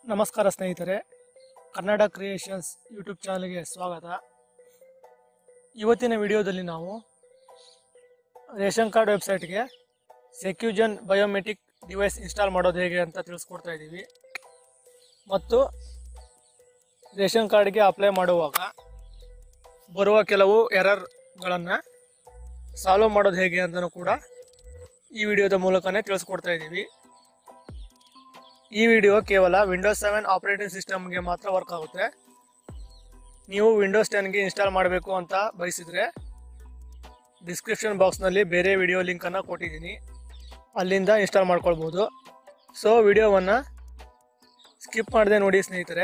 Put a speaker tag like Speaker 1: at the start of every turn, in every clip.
Speaker 1: ನಮಸ್ಕಾರ ಸ್ನೇಹಿತರೆ Kannada creations YouTube ಚಾನಲ್ಗೆ ಸ್ವಾಗತ ಇವತ್ತಿನ ವಿಡಿಯೋದಲ್ಲಿ ನಾವು ರೇಷನ್ ಕಾರ್ಡ್ ವೆಬ್ಸೈಟ್ಗೆ ಸೆಕ್ಯೂಜನ್ ಬಯೋಮೆಟ್ರಿಕ್ ಡಿವೈಸ್ ಇನ್ಸ್ಟಾಲ್ ಮಾಡೋದು ಹೇಗೆ ಅಂತ ತಿಳಿಸ್ಕೊಡ್ತಾ ಇದ್ದೀವಿ ಮತ್ತು ರೇಷನ್ ಕಾರ್ಡ್ಗೆ ಅಪ್ಲೈ ಮಾಡುವಾಗ ಬರುವ ಕೆಲವು ಎರರ್ಗಳನ್ನು ಸಾಲ್ವ್ ಮಾಡೋದು ಹೇಗೆ ಅಂತಲೂ ಕೂಡ ಈ ವಿಡಿಯೋದ ಮೂಲಕನೇ ತಿಳಿಸ್ಕೊಡ್ತಾ ಇದ್ದೀವಿ ಈ ವಿಡಿಯೋ ಕೇವಲ ವಿಂಡೋಸ್ ಸೆವೆನ್ ಆಪರೇಟಿಂಗ್ ಸಿಸ್ಟಮ್ಗೆ ಮಾತ್ರ ವರ್ಕ್ ಆಗುತ್ತೆ ನೀವು ವಿಂಡೋಸ್ ಟೆನ್ಗೆ ಇನ್ಸ್ಟಾಲ್ ಮಾಡಬೇಕು ಅಂತ ಬಯಸಿದರೆ ಡಿಸ್ಕ್ರಿಪ್ಷನ್ ಬಾಕ್ಸ್ನಲ್ಲಿ ಬೇರೆ ವಿಡಿಯೋ ಲಿಂಕನ್ನು ಕೊಟ್ಟಿದ್ದೀನಿ ಅಲ್ಲಿಂದ ಇನ್ಸ್ಟಾಲ್ ಮಾಡ್ಕೊಳ್ಬೋದು ಸೊ ವಿಡಿಯೋವನ್ನು ಸ್ಕಿಪ್ ಮಾಡದೆ ನೋಡಿ ಸ್ನೇಹಿತರೆ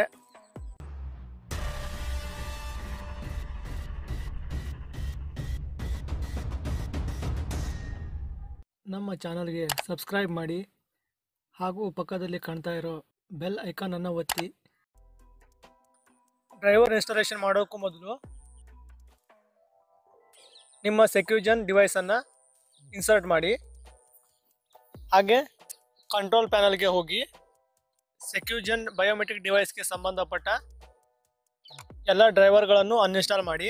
Speaker 1: ನಮ್ಮ ಚಾನಲ್ಗೆ ಸಬ್ಸ್ಕ್ರೈಬ್ ಮಾಡಿ ಹಾಗೂ ಪಕ್ಕದಲ್ಲಿ ಕಾಣ್ತಾ ಇರೋ ಬೆಲ್ ಐಕಾನನ್ನು ಒತ್ತಿ ಡ್ರೈವರ್ ಇನ್ಸ್ಟಾಲೇಷನ್ ಮಾಡೋಕ್ಕೂ ಮೊದಲು ನಿಮ್ಮ ಸೆಕ್ಯೂಜನ್ ಡಿವೈಸನ್ನು ಇನ್ಸರ್ಟ್ ಮಾಡಿ ಹಾಗೆ ಕಂಟ್ರೋಲ್ ಪ್ಯಾನಲ್ಗೆ ಹೋಗಿ ಸೆಕ್ಯೂಜನ್ ಬಯೋಮೆಟ್ರಿಕ್ ಡಿವೈಸ್ಗೆ ಸಂಬಂಧಪಟ್ಟ ಎಲ್ಲ ಡ್ರೈವರ್ಗಳನ್ನು ಅನ್ಇನ್ಸ್ಟಾಲ್ ಮಾಡಿ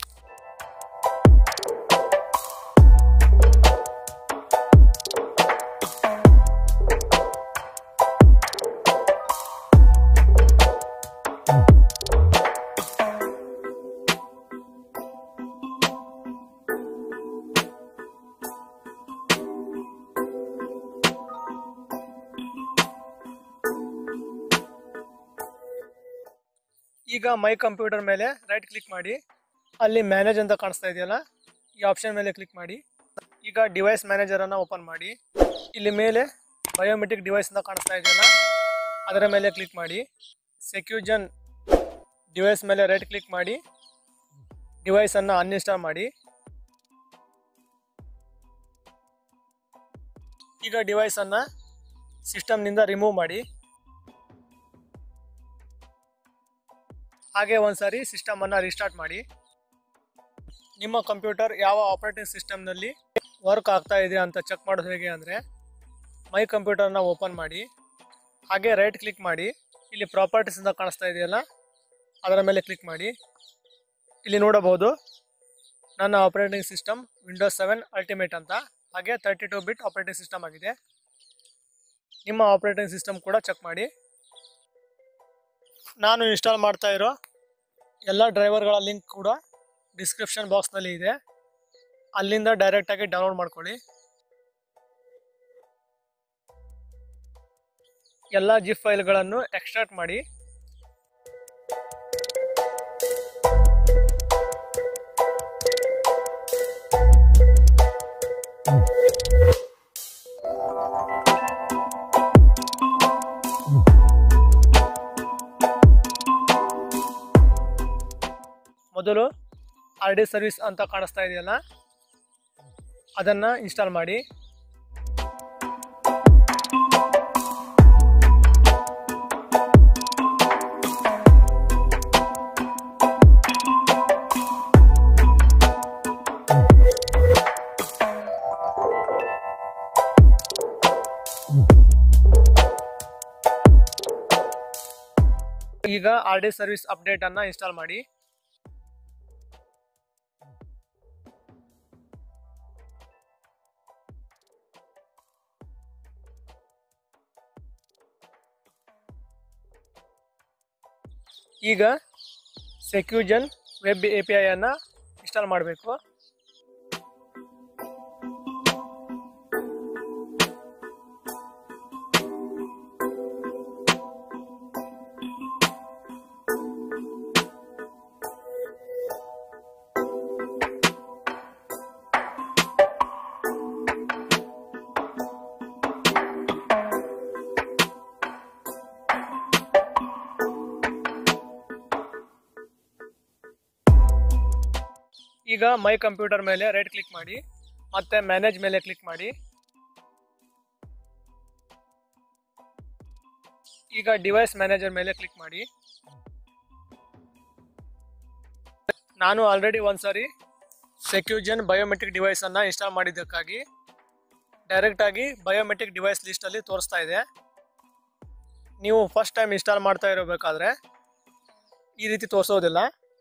Speaker 1: ಈಗ ಮೈ ಕಂಪ್ಯೂಟರ್ ಮೇಲೆ ರೈಟ್ ಕ್ಲಿಕ್ ಮಾಡಿ ಅಲ್ಲಿ ಮ್ಯಾನೇಜ್ ಅಂತ ಕಾಣಿಸ್ತಾ ಇದೆಯಲ್ಲ ಈ ಆಪ್ಷನ್ ಮೇಲೆ ಕ್ಲಿಕ್ ಮಾಡಿ ಈಗ ಡಿವೈಸ್ ಮ್ಯಾನೇಜರನ್ನು ಓಪನ್ ಮಾಡಿ ಇಲ್ಲಿ ಮೇಲೆ ಬಯೋಮೆಟ್ರಿಕ್ ಡಿವೈಸ್ ಅಂತ ಕಾಣಿಸ್ತಾ ಇದೆಯಲ್ಲ ಅದರ ಮೇಲೆ ಕ್ಲಿಕ್ ಮಾಡಿ ಸೆಕ್ಯೂಜನ್ ಡಿವೈಸ್ ಮೇಲೆ ರೈಟ್ ಕ್ಲಿಕ್ ಮಾಡಿ ಡಿವೈಸನ್ನು ಅನ್ಇನ್ಸ್ಟಾಲ್ ಮಾಡಿ ಈಗ ಡಿವೈಸನ್ನು ಸಿಸ್ಟಮ್ನಿಂದ ರಿಮೂವ್ ಮಾಡಿ ಹಾಗೆ ಒಂದ್ಸರಿ ಸಿಸ್ಟಮನ್ನು ರಿಸ್ಟಾರ್ಟ್ ಮಾಡಿ ನಿಮ್ಮ ಕಂಪ್ಯೂಟರ್ ಯಾವ ಆಪರೇಟಿಂಗ್ ಸಿಸ್ಟಮ್ನಲ್ಲಿ ವರ್ಕ್ ಆಗ್ತಾ ಇದೆ ಅಂತ ಚೆಕ್ ಮಾಡೋದು ಹೇಗೆ ಅಂದರೆ ಮೈ ಕಂಪ್ಯೂಟರ್ನ ಓಪನ್ ಮಾಡಿ ಹಾಗೆ ರೈಟ್ ಕ್ಲಿಕ್ ಮಾಡಿ ಇಲ್ಲಿ ಪ್ರಾಪರ್ಟೀಸ್ ಅಂತ ಕಾಣಿಸ್ತಾ ಇದೆಯಲ್ಲ ಅದರ ಮೇಲೆ ಕ್ಲಿಕ್ ಮಾಡಿ ಇಲ್ಲಿ ನೋಡಬಹುದು ನನ್ನ operating system Windows seven ultimate ಅಂತ ಹಾಗೆ thirty two bit operating system ಆಗಿದೆ ನಿಮ್ಮ ಆಪರೇಟಿಂಗ್ ಸಿಸ್ಟಮ್ ಕೂಡ ಚೆಕ್ ಮಾಡಿ ನಾನು ಇನ್ಸ್ಟಾಲ್ ಮಾಡ್ತಾ ಇರೋ ಎಲ್ಲ ಡ್ರೈವರ್ಗಳ ಲಿಂಕ್ ಕೂಡ ಡಿಸ್ಕ್ರಿಪ್ಷನ್ ಬಾಕ್ಸ್ನಲ್ಲಿ ಇದೆ ಅಲ್ಲಿಂದ ಡೈರೆಕ್ಟಾಗಿ ಡೌನ್ಲೋಡ್ ಮಾಡ್ಕೊಳ್ಳಿ ಎಲ್ಲ ಜಿಪ್ ಫೈಲ್ಗಳನ್ನು ಎಕ್ಸ್ಟ್ರಾಕ್ಟ್ ಮಾಡಿ ಮೊದಲು ಆರ್ ಡಿ ಸರ್ವಿಸ್ ಅಂತ ಕಾಣಿಸ್ತಾ ಇದೆಯಲ್ಲ ಅದನ್ನು ಇನ್ಸ್ಟಾಲ್ ಮಾಡಿ ಈಗ ಆರ್ ಡಿ ಸರ್ವಿಸ್ ಅಪ್ಡೇಟ್ ಅನ್ನ ಇನ್ಸ್ಟಾಲ್ ಮಾಡಿ ಈಗ ಸೆಕ್ಯೂಜನ್ ವೆಬ್ ಎ ಪಿ ಐಯನ್ನು ಇನ್ಸ್ಟಾಲ್ ಮಾಡಬೇಕು ಈಗ ಮೈ ಕಂಪ್ಯೂಟರ್ ಮೇಲೆ ರೈಟ್ ಕ್ಲಿಕ್ ಮಾಡಿ ಮತ್ತೆ ಮ್ಯಾನೇಜ್ ಮೇಲೆ ಕ್ಲಿಕ್ ಮಾಡಿ ಈಗ ಡಿವೈಸ್ ಮ್ಯಾನೇಜರ್ ಮೇಲೆ ಕ್ಲಿಕ್ ಮಾಡಿ ನಾನು ಆಲ್ರೆಡಿ ಒಂದ್ಸರಿ ಸೆಕ್ಯೂಜನ್ ಬಯೋಮೆಟ್ರಿಕ್ ಡಿವೈಸನ್ನು ಇನ್ಸ್ಟಾಲ್ ಮಾಡಿದ್ದಕ್ಕಾಗಿ ಡೈರೆಕ್ಟಾಗಿ ಬಯೋಮೆಟ್ರಿಕ್ ಡಿವೈಸ್ ಲಿಸ್ಟಲ್ಲಿ ತೋರಿಸ್ತಾ ಇದೆ ನೀವು ಫಸ್ಟ್ ಟೈಮ್ ಇನ್ಸ್ಟಾಲ್ ಮಾಡ್ತಾ ಇರಬೇಕಾದ್ರೆ ಈ ರೀತಿ ತೋರಿಸೋದಿಲ್ಲ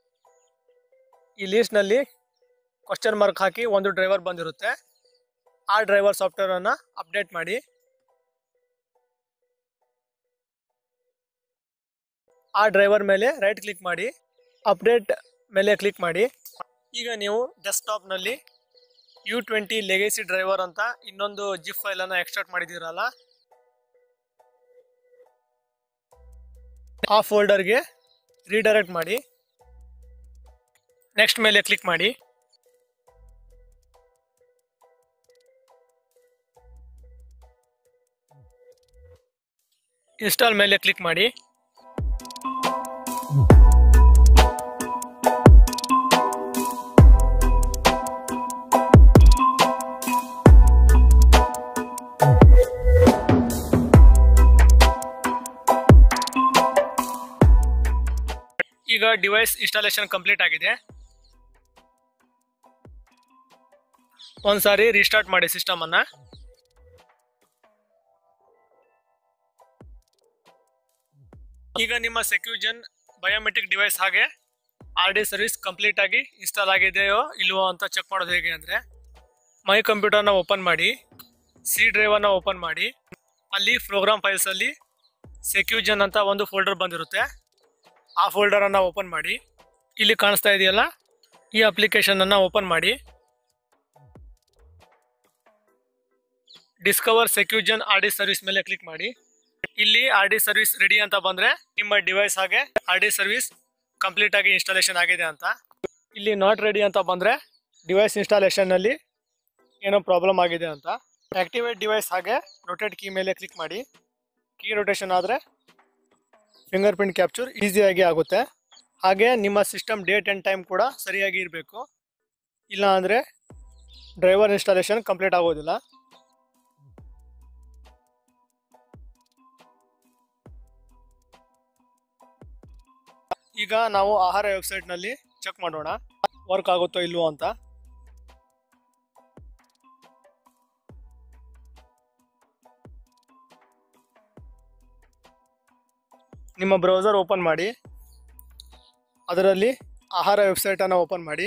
Speaker 1: ಈ ಲೀಸ್ಟ್ನಲ್ಲಿ ಕ್ವಶನ್ ಮಾರ್ಕ್ ಹಾಕಿ ಒಂದು ಡ್ರೈವರ್ ಬಂದಿರುತ್ತೆ ಆ ಡ್ರೈವರ್ ಸಾಫ್ಟ್ವೇರನ್ನು ಅಪ್ಡೇಟ್ ಮಾಡಿ ಆ ಡ್ರೈವರ್ ಮೇಲೆ ರೈಟ್ ಕ್ಲಿಕ್ ಮಾಡಿ ಅಪ್ಡೇಟ್ ಮೇಲೆ ಕ್ಲಿಕ್ ಮಾಡಿ ಈಗ ನೀವು ಡೆಸ್ಕ್ಟಾಪ್ನಲ್ಲಿ ಯು ಟ್ವೆಂಟಿ ಲೆಗೇಸಿ ಡ್ರೈವರ್ ಅಂತ ಇನ್ನೊಂದು ಜಿಪ್ ಫೈಲನ್ನು ಎಕ್ಸ್ಟ್ರಾಕ್ಟ್ ಮಾಡಿದ್ದೀರಲ್ಲ ಆ ಫೋಲ್ಡರ್ಗೆ ರೀಡೈರೆಕ್ಟ್ ಮಾಡಿ ನೆಕ್ಸ್ಟ್ ಮೇಲೆ ಕ್ಲಿಕ್ ಮಾಡಿ ಇನ್ಸ್ಟಾಲ್ ಮೇಲೆ ಕ್ಲಿಕ್ ಮಾಡಿ ಈಗ ಡಿವೈಸ್ ಇನ್ಸ್ಟಾಲೇಷನ್ ಕಂಪ್ಲೀಟ್ ಆಗಿದೆ ಒಂದ್ಸಾರಿ ರೀಸ್ಟಾರ್ಟ್ ಮಾಡಿ ಸಿಸ್ಟಮ್ ಅನ್ನ ಈಗ ನಿಮ್ಮ ಸೆಕ್ಯೂಜನ್ ಬಯೋಮೆಟ್ರಿಕ್ ಡಿವೈಸ್ ಹಾಗೆ ಆರ್ ಡಿ ಸರ್ವಿಸ್ ಕಂಪ್ಲೀಟ್ ಆಗಿ ಇನ್ಸ್ಟಾಲ್ ಆಗಿದೆಯೋ ಇಲ್ವೋ ಅಂತ ಚೆಕ್ ಮಾಡೋದು ಹೇಗೆ ಅಂದರೆ ಮೈ ಕಂಪ್ಯೂಟರ್ನ ಓಪನ್ ಮಾಡಿ ಸಿ ಡ್ರೈವರ್ನ ಓಪನ್ ಮಾಡಿ ಅಲ್ಲಿ ಪ್ರೋಗ್ರಾಮ್ ಫೈಲ್ಸಲ್ಲಿ ಸೆಕ್ಯೂಜನ್ ಅಂತ ಒಂದು ಫೋಲ್ಡರ್ ಬಂದಿರುತ್ತೆ ಆ ಫೋಲ್ಡರನ್ನು ಓಪನ್ ಮಾಡಿ ಇಲ್ಲಿ ಕಾಣಿಸ್ತಾ ಇದೆಯಲ್ಲ ಈ ಅಪ್ಲಿಕೇಶನನ್ನು ಓಪನ್ ಮಾಡಿ discover SecuGen R D service ಮೇಲೆ ಕ್ಲಿಕ್ ಮಾಡಿ ಇಲ್ಲಿ ಆರ್ ಡಿ ಸರ್ವಿಸ್ ರೆಡಿ ಅಂತ ಬಂದ್ರೆ ನಿಮ್ಮ ಡಿವೈಸ್ ಹಾಗೆ ಆರ್ ಡಿ ಸರ್ವಿಸ್ ಕಂಪ್ಲೀಟ್ ಆಗಿ ಇನ್ಸ್ಟಾಲೇಷನ್ ಆಗಿದೆ ಅಂತ ಇಲ್ಲಿ ನಾಟ್ ರೆಡಿ ಅಂತ ಬಂದ್ರೆ ಡಿವೈಸ್ ಇನ್ಸ್ಟಾಲೇಷನ್ ನಲ್ಲಿ ಏನೋ ಪ್ರಾಬ್ಲಮ್ ಆಗಿದೆ ಅಂತ ಆಕ್ಟಿವೇಟ್ ಡಿವೈಸ್ ಹಾಗೆ ರೊಟೇಟ್ ಕೀ ಮೇಲೆ ಕ್ಲಿಕ್ ಮಾಡಿ ಕೀ ರೊಟೇಷನ್ ಆದರೆ ಫಿಂಗರ್ ಪ್ರಿಂಟ್ ಕ್ಯಾಪ್ಚರ್ ಈಸಿಯಾಗಿ ಆಗುತ್ತೆ ಹಾಗೆ ನಿಮ್ಮ ಸಿಸ್ಟಮ್ ಡೇಟ್ ಆ್ಯಂಡ್ ಟೈಮ್ ಕೂಡ ಸರಿಯಾಗಿ ಇರಬೇಕು ಇಲ್ಲ ಅಂದರೆ ಡ್ರೈವರ್ ಇನ್ಸ್ಟಾಲೇಷನ್ ಕಂಪ್ಲೀಟ್ ಆಗೋದಿಲ್ಲ ಈಗ ನಾವು ಆಹಾರ ವೆಬ್ಸೈಟ್ನಲ್ಲಿ ಚೆಕ್ ಮಾಡೋಣ ವರ್ಕ್ ಆಗುತ್ತೋ ಇಲ್ವೋ ಅಂತ ನಿಮ್ಮ ಬ್ರೌಸರ್ ಓಪನ್ ಮಾಡಿ ಅದರಲ್ಲಿ ಆಹಾರ ವೆಬ್ಸೈಟನ್ನು ಓಪನ್ ಮಾಡಿ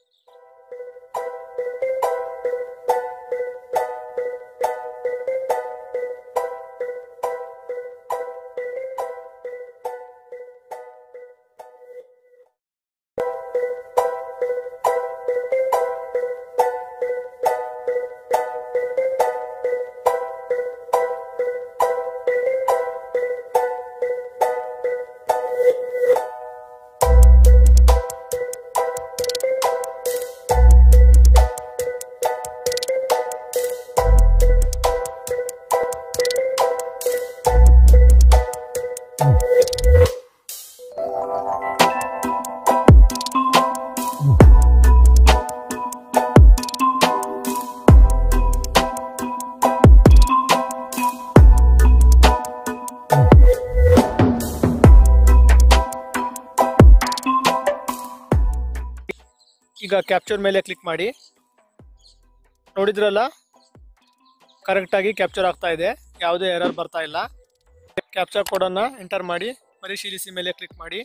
Speaker 1: ಈಗ ಕ್ಯಾಪ್ಚರ್ ಮೇಲೆ ಕ್ಲಿಕ್ ಮಾಡಿ ನೋಡಿದ್ರಲ್ಲ ಕರೆಕ್ಟಾಗಿ ಕ್ಯಾಪ್ಚರ್ ಆಗ್ತಾ ಇದೆ ಯಾವುದೇ ಎರರ್ ಬರ್ತಾ ಇಲ್ಲ ಕ್ಯಾಪ್ಚರ್ ಕೋಡನ್ನು ಎಂಟರ್ ಮಾಡಿ ಪರಿಶೀಲಿಸಿ ಮೇಲೆ ಕ್ಲಿಕ್ ಮಾಡಿ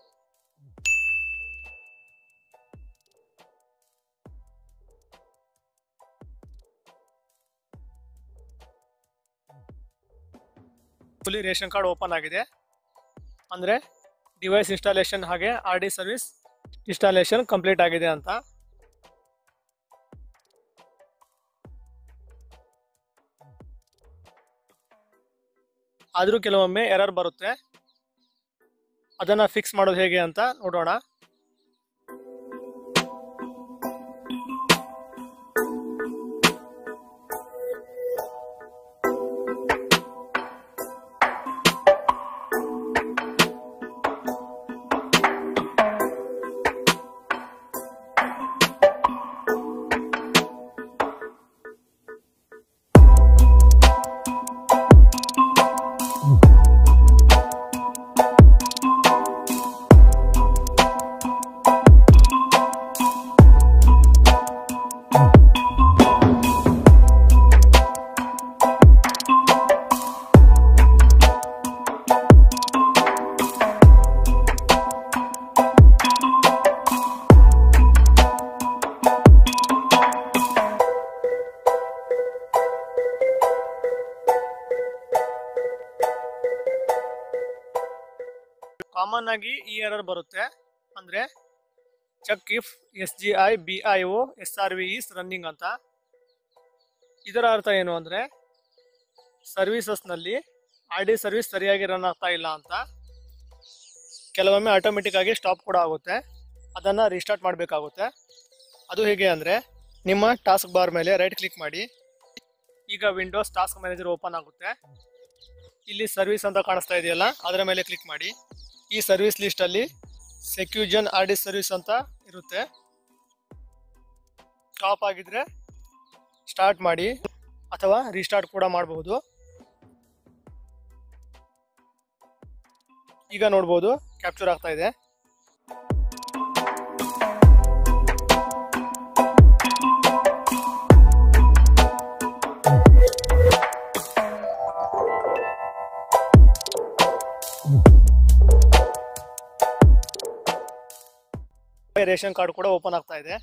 Speaker 1: ಫುಲ್ಲಿ ರೇಷನ್ ಕಾರ್ಡ್ ಓಪನ್ ಆಗಿದೆ ಅಂದರೆ ಡಿವೈಸ್ ಇನ್ಸ್ಟಾಲೇಷನ್ ಹಾಗೆ R D service installation complete ಆಗಿದೆ ಅಂತ ಆದರೂ ಕೆಲವೊಮ್ಮೆ ಎರರ್ ಬರುತ್ತೆ ಅದನ್ನು ಫಿಕ್ಸ್ ಮಾಡೋದು ಹೇಗೆ ಅಂತ ನೋಡೋಣ ಕಾಮನ್ ಆಗಿ ಈ ಎರರ್ ಬರುತ್ತೆ ಅಂದ್ರೆ check if S G I B I O S R V is running ಅಂತ ಇದರ ಅರ್ಥ ಏನು ಅಂದ್ರೆ ಸರ್ವಿಸಸ್ನಲ್ಲಿ ಆರ್ ಡಿ ಸರ್ವಿಸ್ ಸರಿಯಾಗಿ ರನ್ ಆಗ್ತಾ ಇಲ್ಲ ಅಂತ ಕೆಲವೊಮ್ಮೆ ಆಟೋಮೆಟಿಕ್ ಆಗಿ ಸ್ಟಾಪ್ ಕೂಡ ಆಗುತ್ತೆ ಅದನ್ನು ರೀಸ್ಟಾರ್ಟ್ ಮಾಡಬೇಕಾಗುತ್ತೆ ಅದು ಹೇಗೆ ಅಂದರೆ ನಿಮ್ಮ ಟಾಸ್ಕ್ ಬಾರ್ ಮೇಲೆ ರೈಟ್ ಕ್ಲಿಕ್ ಮಾಡಿ ಈಗ ವಿಂಡೋಸ್ ಟಾಸ್ಕ್ ಮ್ಯಾನೇಜರ್ ಓಪನ್ ಆಗುತ್ತೆ ಇಲ್ಲಿ ಸರ್ವಿಸ್ ಅಂತ ಕಾಣಿಸ್ತಾ ಇದೆಯಲ್ಲ ಅದರ ಮೇಲೆ ಕ್ಲಿಕ್ ಮಾಡಿ ಈ ಸರ್ವಿಸ್ ಲಿಸ್ಟಲ್ಲಿ ಸೆಕ್ಯೂಜನ್ ಆರ್ ಡಿ ಸರ್ವಿಸ್ ಅಂತ ಇರುತ್ತೆ ಸ್ಟಾಪ್ ಆಗಿದ್ರೆ ಸ್ಟಾರ್ಟ್ ಮಾಡಿ ಅಥವಾ ರೀಸ್ಟಾರ್ಟ್ ಕೂಡ ಮಾಡಬಹುದು ಈಗ ನೋಡ್ಬೋದು ಕ್ಯಾಪ್ಚರ್ ಆಗ್ತಾ ಇದೆ ರೇಷನ್ ಕಾರ್ಡ್ ಕೂಡ ಓಪನ್ ಆಗ್ತಾ ಇದೆ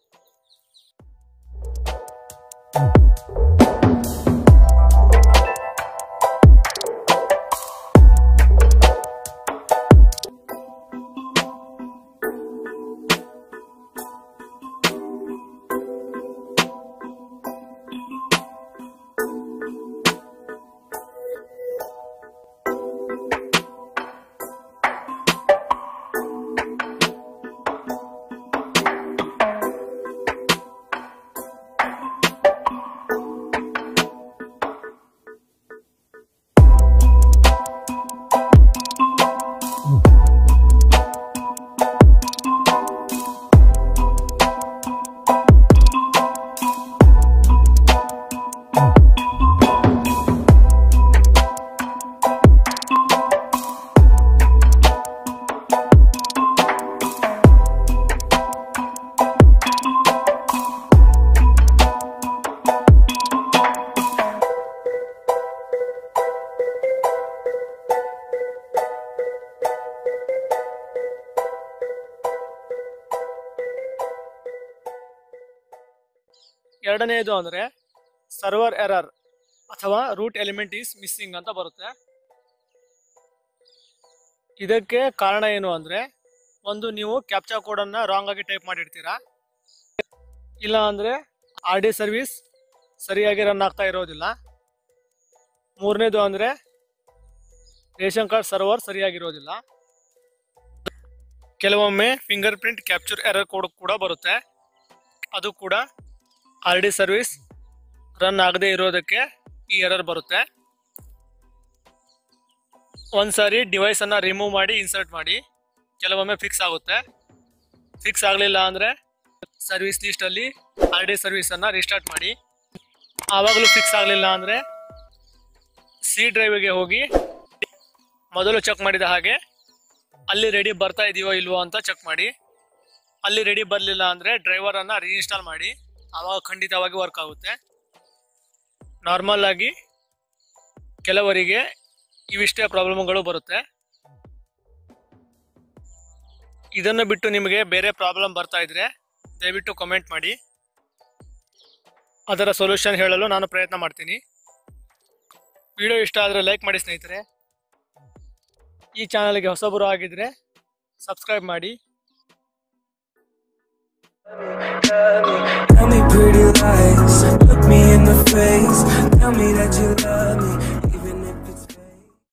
Speaker 1: ಎರಡನೆಯದು ಅಂದರೆ ಸರ್ವರ್ ಎರರ್ ಅಥವಾ ರೂಟ್ ಎಲಿಮೆಂಟ್ ಈಸ್ ಮಿಸ್ಸಿಂಗ್ ಅಂತ ಬರುತ್ತೆ ಇದಕ್ಕೆ ಕಾರಣ ಏನು ಅಂದರೆ ಒಂದು ನೀವು ಕ್ಯಾಪ್ಚಾ ಕೋಡನ್ನು ರಾಂಗ್ ಆಗಿ ಟೈಪ್ ಮಾಡಿರ್ತೀರಾ ಇಲ್ಲ ಅಂದರೆ ಆರ್ ಡಿ ಸರ್ವಿಸ್ ಸರಿಯಾಗಿ ರನ್ ಆಗ್ತಾ ಇರೋದಿಲ್ಲ ಮೂರನೇದು ಅಂದರೆ ರೇಷನ್ ಕಾರ್ಡ್ ಸರ್ವರ್ ಸರಿಯಾಗಿರೋದಿಲ್ಲ ಕೆಲವೊಮ್ಮೆ fingerprint capture error code ಕೂಡ ಬರುತ್ತೆ ಅದು ಕೂಡ ಆರ್ ಡಿ ಸರ್ವಿಸ್ ರನ್ ಆಗದೆ ಇರೋದಕ್ಕೆ ಈ ಎರರ್ ಬರುತ್ತೆ ಒಂದ್ಸಾರಿ ಡಿವೈಸ್ ಅನ್ನ ರಿಮೂವ್ ಮಾಡಿ ಇನ್ಸರ್ಟ್ ಮಾಡಿ ಕೆಲವೊಮ್ಮೆ ಫಿಕ್ಸ್ ಆಗುತ್ತೆ ಫಿಕ್ಸ್ ಆಗಲಿಲ್ಲ ಅಂದರೆ ಸರ್ವಿಸ್ ಲಿಸ್ಟಲ್ಲಿ ಆರ್ ಡಿ ಸರ್ವಿಸನ್ನು ರಿಸ್ಟಾರ್ಟ್ ಮಾಡಿ ಆವಾಗಲೂ ಫಿಕ್ಸ್ ಆಗಲಿಲ್ಲ ಅಂದರೆ ಸಿ ಡ್ರೈವಿಗೆ ಹೋಗಿ ಮೊದಲು ಚೆಕ್ ಮಾಡಿದ ಹಾಗೆ ಅಲ್ಲಿ ರೆಡಿ ಬರ್ತಾ ಇದೆಯೋ ಇಲ್ವೋ ಅಂತ ಚೆಕ್ ಮಾಡಿ ಅಲ್ಲಿ ರೆಡಿ ಬರಲಿಲ್ಲ ಅಂದರೆ ಡ್ರೈವರನ್ನು ರೀಇನ್ಸ್ಟಾಲ್ ಮಾಡಿ ಆವಾಗ ಖಂಡಿತವಾಗಿ ವರ್ಕ್ ಆಗುತ್ತೆ ನಾರ್ಮಲ್ ಆಗಿ ಕೆಲವರಿಗೆ ಇವಿಷ್ಟೇ ಪ್ರಾಬ್ಲಮ್ಗಳು ಬರುತ್ತೆ ಇದನ್ನು ಬಿಟ್ಟು ನಿಮಗೆ ಬೇರೆ ಪ್ರಾಬ್ಲಮ್ ಬರ್ತಾ ಇದ್ರೆ ದಯವಿಟ್ಟು ಕಮೆಂಟ್ ಮಾಡಿ ಅದರ ಸೊಲ್ಯೂಷನ್ ಹೇಳಲು ನಾನು ಪ್ರಯತ್ನ ಮಾಡ್ತೀನಿ ವಿಡಿಯೋ ಇಷ್ಟ ಆದರೆ ಲೈಕ್ ಮಾಡಿ ಸ್ನೇಹಿತರೆ ಈ ಚಾನಲ್ಗೆ ಹೊಸಬರು ಆಗಿದ್ರೆ ಸಬ್ಸ್ಕ್ರೈಬ್ ಮಾಡಿ
Speaker 2: Tell me pretty lies, look me in the face. Tell me that you love me.